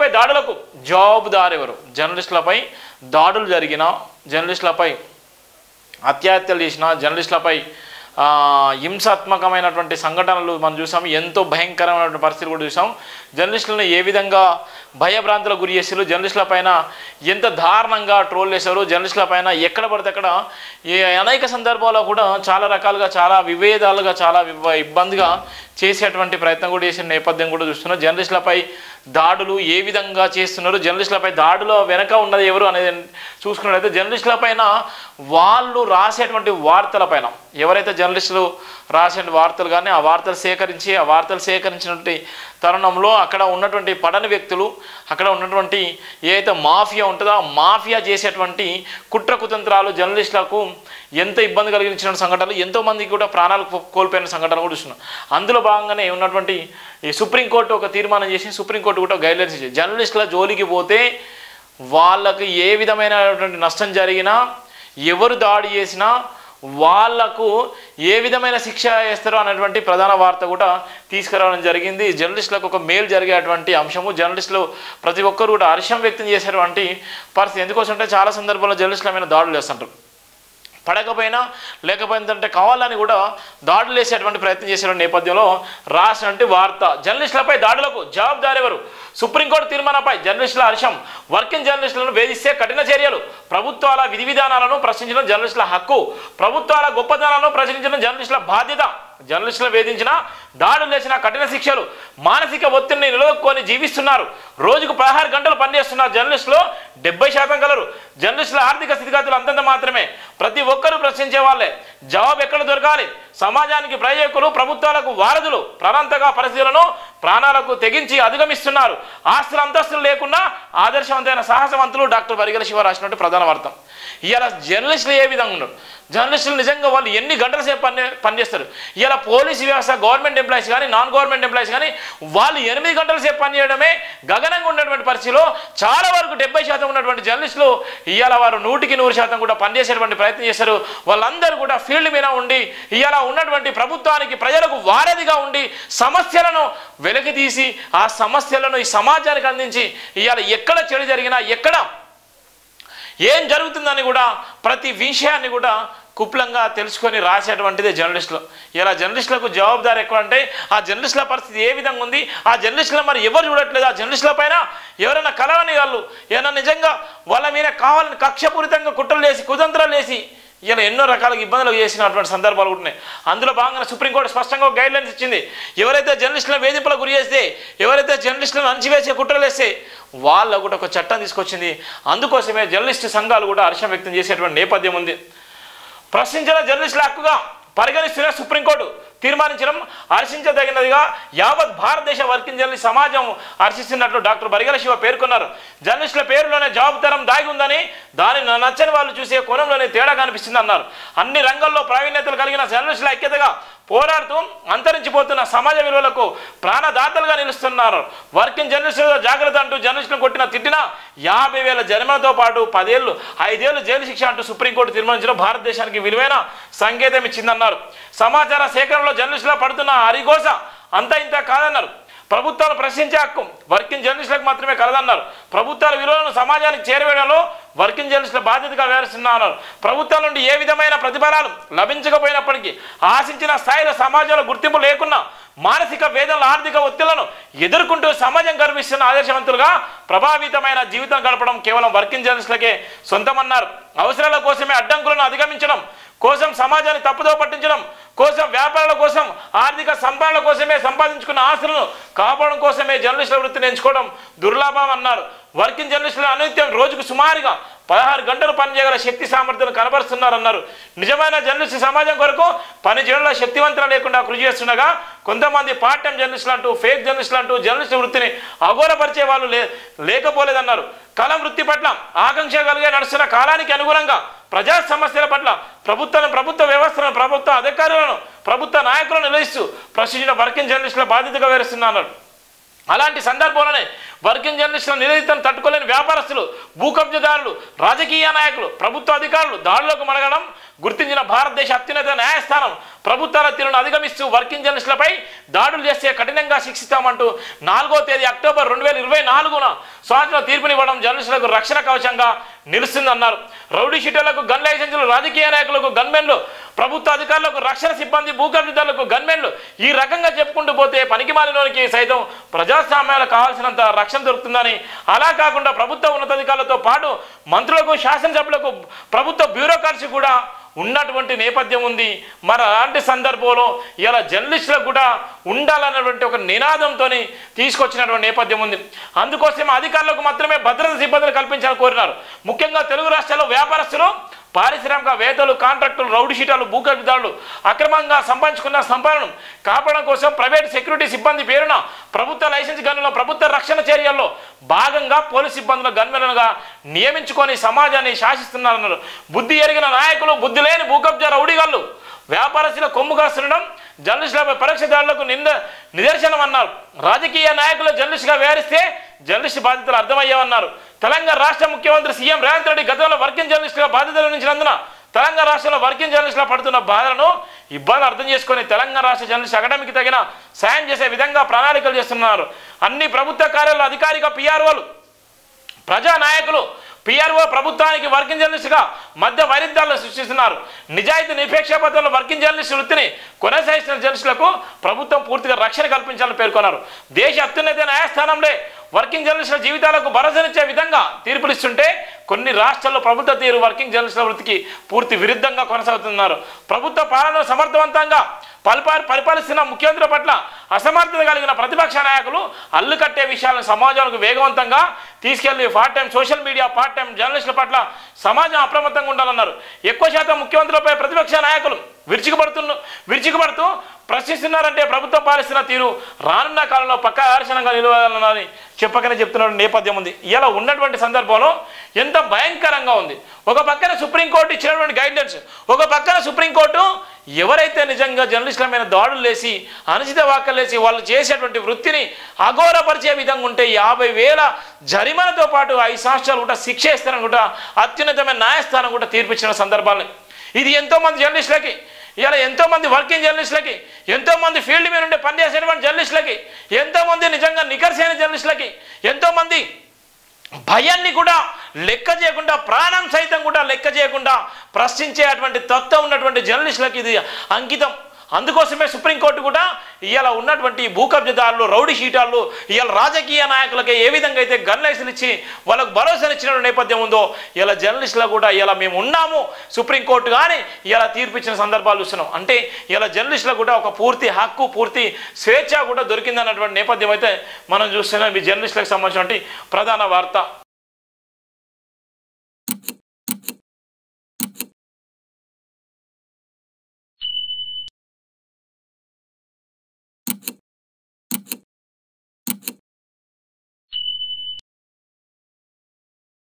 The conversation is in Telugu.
జర్నలిస్టులపై దాడులకు జవాబుదారు ఎవరు జర్నలిస్టులపై దాడులు జరిగిన జర్నలిస్టులపై హత్యాహత్యలు చేసిన జర్నలిస్టులపై ఆ, హింసాత్మకమైనటువంటి సంఘటనలు మనం చూసాం ఎంతో భయంకరమైనటువంటి పరిస్థితులు కూడా చూసాం జర్నలిస్టులను ఏ విధంగా భయభ్రాంతులకు గురి చేసారు జర్నలిస్టుల పైన ఎంత దారుణంగా ట్రోల్ చేశారు జర్నలిస్టుల పైన ఎక్కడ పడితే అక్కడ ఈ అనేక సందర్భాల్లో కూడా చాలా రకాలుగా చాలా విభేదాలుగా చాలా వివ- ఇబ్బందిగా చేసేటువంటి ప్రయత్నం కూడా చేసిన నేపథ్యం కూడా చూస్తున్నాం జర్నలిస్టులపై దాడులు ఏ విధంగా చేస్తున్నారు జర్నలిస్టులపై దాడుల వెనక ఉన్నది ఎవరు అనేది చూసుకున్నట్లయితే జర్నలిస్టుల పైన వాళ్ళు రాసేటువంటి వార్తల పైన ఎవరైతే జర్నలిస్టులు రాసే వార్తలు కానీ ఆ వార్తలు సేకరించి ఆ వార్తలు సేకరించినటువంటి తరుణంలో అక్కడ ఉన్నటువంటి పడని వ్యక్తులు అక్కడ ఉన్నటువంటి ఏదైతే మాఫియా ఉంటుందో ఆ మాఫియా చేసేటువంటి కుట్ర కుతంత్రాలు జర్నలిస్టులకు ఎంత ఇబ్బంది కలిగించిన సంఘటనలు ఎంతో మందికి కూడా ప్రాణాలు కో- కోల్పోయిన సంఘటన కూడా చూస్తున్నాం అందులో భాగంగానే ఉన్నటువంటి ఈ సుప్రీంకోర్టు ఒక తీర్మానం చేసి సుప్రీంకోర్టు కూడా గైడ్లైన్స్ ఇచ్చింది జర్నలిస్టుల జోలికి పోతే వాళ్ళకి ఏ విధమైనటువంటి నష్టం జరిగినా ఎవరు దాడి చేసినా వాళ్లకు ఏ విధమైన శిక్ష వేస్తారో అనేటువంటి ప్రధాన వార్త కూడా తీసుకురావడం జరిగింది జర్నలిస్టులకు ఒక మేలు జరిగేటువంటి అంశము జర్నలిస్టులు ప్రతి ఒక్కరు కూడా హర్షం వ్యక్తం చేసేటువంటి పరిస్థితి ఎందుకోసం అంటే చాలా సందర్భాల్లో జర్నలిస్టుల మీద దాడులు చేస్తుంటారు పడకపోయినా లేకపోయిందంటే కావాలని కూడా దాడులు వేసేటువంటి ప్రయత్నం చేసేటువంటి నేపథ్యంలో రాసినటువంటి వార్త జర్నలిస్టులపై దాడులకు జవాబుదారు ఎవరు సుప్రీంకోర్టు తీర్మానంపై జర్నలిస్టుల హర్షం వర్కింగ్ జర్నలిస్టులను వేధిస్తే కఠిన చర్యలు ప్రభుత్వాల విధి విధానాలను ప్రశ్నించడం జర్నలిస్టుల హక్కు ప్రభుత్వాల గొప్పదనాలను ప్రశ్నించడం జర్నలిస్టుల బాధ్యత జర్నలిస్టులు వేధించిన దాడులు చేసిన కఠిన శిక్షలు మానసిక ఒత్తిడిని నిలదొక్కుని జీవిస్తున్నారు రోజుకు పదహారు గంటలు పనిచేస్తున్నారు జర్నలిస్టులు డెబ్బై శాతం కలరు జర్నలిస్టుల ఆర్థిక స్థితిగతులు అంతంత మాత్రమే ప్రతి ఒక్కరూ ప్రశ్నించే వాళ్ళే జవాబు ఎక్కడ దొరకాలి సమాజానికి ప్రయోజకులు ప్రభుత్వాలకు వారధులు ప్రాణాంతక పరిస్థితులను ప్రాణాలకు తెగించి అధిగమిస్తున్నారు ఆస్తులు అంతస్తులు లేకుండా ఆదర్శవంతమైన సాహసవంతులు డాక్టర్ బరిగల శివ రాసినట్టు ప్రధాన వార్త ఇవాళ జర్నలిస్టులు ఏ విధంగా ఉన్నారు జర్నలిస్టులు నిజంగా వాళ్ళు ఎన్ని గంటల సేపు పని పనిచేస్తారు ఇలా పోలీస్ వ్యవస్థ గవర్నమెంట్ ఎంప్లాయీస్ కానీ నాన్ గవర్నమెంట్ ఎంప్లాయీస్ కానీ వాళ్ళు ఎనిమిది గంటల సేపు పనిచేయడమే గగనంగా ఉన్నటువంటి పరిస్థితిలో చాలా వరకు డెబ్బై శాతం ఉన్నటువంటి జర్నలిస్టులు ఇవాళ వారు నూటికి నూరు శాతం కూడా పనిచేసేటువంటి ప్రయత్నం చేశారు వాళ్ళందరూ కూడా ఫీల్డ్ మీద ఉండి ఇవాళ ఉన్నటువంటి ప్రభుత్వానికి ప్రజలకు వారధిగా ఉండి సమస్యలను వెలికి తీసి ఆ సమస్యలను ఈ సమాజానికి అందించి ఇవాళ ఎక్కడ చెడు జరిగినా ఎక్కడ ఏం జరుగుతుందని కూడా ప్రతి విషయాన్ని కూడా కుప్లంగా తెలుసుకొని రాసేటువంటిదే జర్నలిస్టులు ఇలా జర్నలిస్టులకు జవాబుదారు ఎక్కువ అంటే ఆ జర్నలిస్టుల పరిస్థితి ఏ విధంగా ఉంది ఆ జర్నలిస్టులు మరి ఎవరు చూడట్లేదు ఆ జర్నలిస్టుల పైన ఎవరైనా కలవని వాళ్ళు ఏమైనా నిజంగా వాళ్ళ మీద కావాలని కక్షపూరితంగా కుట్రలు వేసి కుతంత్రాలు వేసి ఇలా ఎన్నో రకాల ఇబ్బందులు చేసినటువంటి సందర్భాలు కూడా ఉన్నాయి అందులో భాగంగా సుప్రీంకోర్టు స్పష్టంగా గైడ్ లైన్స్ ఇచ్చింది ఎవరైతే జర్నలిస్టుల వేధింపులకు గురి చేస్తే ఎవరైతే జర్నలిస్టులను అణచివేసే కుట్రలు వేస్తే వాళ్ళ కూడా ఒక చట్టం తీసుకొచ్చింది అందుకోసమే జర్నలిస్టు సంఘాలు కూడా హర్షం వ్యక్తం చేసేటువంటి నేపథ్యం ఉంది ప్రశ్నించిన జర్నలిస్టుల హక్కుగా పరిగణిస్తున్న సుప్రీంకోర్టు తీర్మానించడం హర్షించదగినదిగా యావత్ భారతదేశ వర్కింగ్ జర్నలిస్ట్ సమాజం హర్షిస్తున్నట్లు డాక్టర్ బరిగల శివ పేర్కొన్నారు జర్నలిస్టుల పేరులోనే జవాబుదారం దాగి ఉందని దాని నచ్చని వాళ్ళు చూసే కోణంలోనే తేడా కనిపిస్తుంది అన్నారు అన్ని రంగాల్లో ప్రావీణ్యతలు కలిగిన జర్నలిస్టుల ఐక్యతగా పోరాడుతూ అంతరించిపోతున్న సమాజ విలువలకు ప్రాణదాతలుగా నిలుస్తున్నారు వర్కింగ్ జర్నలిస్టుల జాగ్రత్త అంటూ జర్నలిస్టులు కొట్టిన తిట్టిన యాభై వేల జరిమానాతో పాటు పదేళ్ళు ఐదేళ్లు జైలు శిక్ష అంటూ సుప్రీంకోర్టు తీర్మానించడం భారతదేశానికి విలువైన సంకేతం ఇచ్చిందన్నారు సమాచార సేకరణలో జర్నలిస్టుల పడుతున్న హరిఘోష అంతా ఇంత కాదన్నారు ప్రభుత్వాలు ప్రశ్నించే హక్కు వర్కింగ్ జర్నలిస్టులకు మాత్రమే కలదన్నారు ప్రభుత్వాల విలువలను సమాజానికి చేరవేయడంలో వర్కింగ్ జర్నలిస్టుల బాధ్యతగా వ్యవహరిస్తున్నారు ప్రభుత్వాల నుండి ఏ విధమైన ప్రతిఫలాలు లభించకపోయినప్పటికీ ఆశించిన స్థాయిలో సమాజంలో గుర్తింపు లేకున్నా మానసిక వేదనల ఆర్థిక ఒత్తిళ్లను ఎదుర్కొంటూ సమాజం గర్విస్తున్న ఆదర్శవంతులుగా ప్రభావితమైన జీవితం గడపడం కేవలం వర్కింగ్ జర్నలిస్టులకే సొంతమన్నారు అవసరాల కోసమే అడ్డంకులను అధిగమించడం కోసం సమాజాన్ని తప్పుదో పట్టించడం కోసం వ్యాపారాల కోసం ఆర్థిక సంపాదన కోసమే సంపాదించుకున్న ఆస్తులను కాపాడడం కోసమే జర్నలిస్టుల వృత్తిని ఎంచుకోవడం దుర్లాభం అన్నారు వర్కింగ్ జర్నలిస్టులు అనిత్యం రోజుకు సుమారుగా పదహారు గంటలు పనిచేయగల శక్తి సామర్థ్యం కనబరుస్తున్నారన్నారు నిజమైన జర్నలిస్ట్ సమాజం కొరకు పని చేయడంలో శక్తివంతం లేకుండా కృషి చేస్తుండగా కొంతమంది పార్ట్ టైం జర్నలిస్టులు అంటూ ఫేక్ జర్నలిస్టులు అంటూ జర్నలిస్ట్ వృత్తిని అఘోరపరిచే వాళ్ళు లే లేకపోలేదన్నారు కలం వృత్తి పట్ల ఆకాంక్ష కలిగే నడుస్తున్న కాలానికి అనుగుణంగా ప్రజా సమస్యల పట్ల ప్రభుత్వాలను ప్రభుత్వ వ్యవస్థలను ప్రభుత్వ అధికారులను ప్రభుత్వ నాయకులను నిలదీస్తూ ప్రశ్నించిన వర్కింగ్ జర్నలిస్టుల బాధ్యతగా వేరుస్తున్నారు అలాంటి సందర్భంలోనే వర్కింగ్ జర్నలిస్టుల నివేదితను తట్టుకోలేని వ్యాపారస్తులు భూ కబ్జదారులు రాజకీయ నాయకులు ప్రభుత్వ అధికారులు దాడులకు మడగడం గుర్తించిన భారతదేశ అత్యున్నత న్యాయస్థానం ప్రభుత్వాల తీరును అధిగమిస్తూ వర్కింగ్ జర్నలిస్టులపై దాడులు చేస్తే కఠినంగా శిక్షిస్తామంటూ నాలుగో తేదీ అక్టోబర్ రెండు వేల ఇరవై నాలుగున స్వాతంత్ర తీర్పునివ్వడం జర్నలిస్టులకు రక్షణ కవచంగా నిలుస్తుందన్నారు రౌడీ షీటర్లకు గన్ లైసెన్సులు రాజకీయ నాయకులకు గన్మెన్లు ప్రభుత్వ అధికారులకు రక్షణ సిబ్బంది భూకబ్జదారులకు గన్మెన్లు ఈ రకంగా చెప్పుకుంటూ పోతే పనికిమాలినోనికి సైతం ప్రజాస్వామ్యాలకు కావాల్సినంత రక్షణ దొరుకుతుందని అలా కాకుండా ప్రభుత్వ ఉన్నతాధికారులతో పాటు మంత్రులకు శాసనసభ్యులకు ప్రభుత్వ బ్యూరోక్రాట్స్ కూడా ఉన్నటువంటి నేపథ్యం ఉంది మరి అలాంటి సందర్భంలో ఇలా జర్నలిస్టులకు కూడా ఉండాలన్నటువంటి ఒక నినాదంతో తీసుకొచ్చినటువంటి నేపథ్యం ఉంది అందుకోసం అధికారులకు మాత్రమే భద్రత సిబ్బందులు కల్పించాలని కోరినారు ముఖ్యంగా తెలుగు రాష్ట్రాల్లో వ్యాపారస్తులు పారిశ్రామిక వేతలు కాంట్రాక్టులు రౌడీ షీటాలు భూకబ్జదారులు అక్రమంగా సంపాదించుకున్న సంపాదనను కాపాడడం కోసం ప్రైవేట్ సెక్యూరిటీ సిబ్బంది పేరున ప్రభుత్వ లైసెన్స్ గన్నుల ప్రభుత్వ రక్షణ చర్యల్లో భాగంగా పోలీస్ సిబ్బందుల గన్మెన్లుగా నియమించుకొని సమాజాన్ని శాసిస్తున్నారన్నారు బుద్ధి ఎరిగిన నాయకులు బుద్ధి లేని భూకబ్జా రౌడీగాళ్ళు వ్యాపారస్తుల కొమ్ము కాస్తుండడం జర్నలిస్టులపై పరీక్షదారులకు నింద నిదర్శనం అన్నారు రాజకీయ నాయకులు జర్నలిస్టుగా వ్యవహరిస్తే జర్నలిస్ట్ బాధ్యతలు అర్థమయ్యామన్నారు తెలంగాణ రాష్ట్ర ముఖ్యమంత్రి సీఎం రేవంత్ రెడ్డి గతంలో వర్కింగ్ జర్నలిస్టుగా బాధ్యతలు నిర్వహించినందున తెలంగాణ రాష్ట్రంలో వర్కింగ్ జర్నలిస్టులు పడుతున్న బాధలను ఇబ్బంది అర్థం చేసుకొని తెలంగాణ రాష్ట్ర జర్నలిస్ట్ అకాడమీకి తగిన సాయం చేసే విధంగా ప్రణాళికలు చేస్తున్నారు అన్ని ప్రభుత్వ కార్యాలయాలు అధికారిక పిఆర్ఓలు ప్రజా నాయకులు పిఆర్ఓ ప్రభుత్వానికి వర్కింగ్ జర్నలిస్టుగా మధ్య వైరుధ్యాలను సృష్టిస్తున్నారు నిజాయితీ నిపేక్షపథంలో వర్కింగ్ జర్నలిస్ట్ వృత్తిని కొనసాగిస్తున్న జర్నలిస్టులకు ప్రభుత్వం పూర్తిగా రక్షణ కల్పించాలని పేర్కొన్నారు దేశ అత్యున్నత న్యాయస్థానంలో వర్కింగ్ జర్నలిస్టుల జీవితాలకు భరోసానిచ్చే విధంగా తీర్పులిస్తుంటే కొన్ని రాష్ట్రాల్లో ప్రభుత్వ తీరు వర్కింగ్ జర్నలిస్టుల వృత్తికి పూర్తి విరుద్ధంగా కొనసాగుతున్నారు ప్రభుత్వ పాలన సమర్థవంతంగా పరిపాలి పరిపాలిస్తున్న ముఖ్యమంత్రి పట్ల అసమర్థత కలిగిన ప్రతిపక్ష నాయకులు అల్లు కట్టే విషయాలను సమాజానికి వేగవంతంగా తీసుకెళ్లి part time social media part time జర్నలిస్టుల పట్ల సమాజం అప్రమత్తంగా ఉండాలన్నారు ఎక్కువ శాతం ముఖ్యమంత్రులపై ప్రతిపక్ష నాయకులు విరుచుకుపడుతున్న విరుచుకుపడుతూ ప్రశ్నిస్తున్నారంటే ప్రభుత్వం పాలిస్తున్న తీరు రానున్న కాలంలో పక్కా ఆదర్శనంగా నిలవాలని చెప్పకనే చెప్తున్న నేపథ్యం ఉంది ఇలా ఉన్నటువంటి సందర్భంలో ఎంత భయంకరంగా ఉంది ఒక పక్కన సుప్రీంకోర్టు ఇచ్చినటువంటి గైడ్లైన్స్ ఒక పక్కన సుప్రీంకోర్టు ఎవరైతే నిజంగా జర్నలిస్టుల మీద దాడులు లేసి అనుచిత వాక్యలు లేసి వాళ్ళు చేసేటువంటి వృత్తిని అఘోరపరిచే విధంగా ఉంటే యాభై వేల జరిమానాతో పాటు ఐదు సంవత్సరాలు కూడా శిక్ష ఇస్తారని కూడా అత్యున్నతమైన న్యాయస్థానం కూడా తీర్పిచ్చిన సందర్భాలు ఇది ఎంతో మంది జర్నలిస్టులకి ఇలా ఎంతో మంది వర్కింగ్ జర్నలిస్టులకి ఎంతో మంది ఫీల్డ్ మీద ఉండే పనిచేసేటువంటి జర్నలిస్టులకి ఎంతో మంది నిజంగా నికర్సైన జర్నలిస్టులకి ఎంతో మంది భయాన్ని కూడా లెక్క చేయకుండా ప్రాణం సైతం కూడా లెక్క చేయకుండా ప్రశ్నించే అటువంటి తత్వం ఉన్నటువంటి జర్నలిస్టులకి ఇది అంకితం అందుకోసమే సుప్రీంకోర్టు కూడా ఇవాళ ఉన్నటువంటి భూకబ్జదారులు రౌడీ షీటాలు ఇవాళ రాజకీయ నాయకులకి ఏ విధంగా అయితే గన్ లైసెన్స్ ఇచ్చి వాళ్ళకు భరోసానిచ్చిన నేపథ్యం ఉందో ఇలా జర్నలిస్టులకు కూడా ఇలా మేము ఉన్నాము సుప్రీంకోర్టు కానీ ఇలా తీర్పిచ్చిన సందర్భాలు చూస్తున్నాం అంటే ఇలా జర్నలిస్టులకు కూడా ఒక పూర్తి హక్కు పూర్తి స్వేచ్ఛ కూడా దొరికిందన్నటువంటి నేపథ్యం అయితే మనం చూస్తున్నాం ఈ జర్నలిస్టులకు సంబంధించినటువంటి ప్రధాన వార్త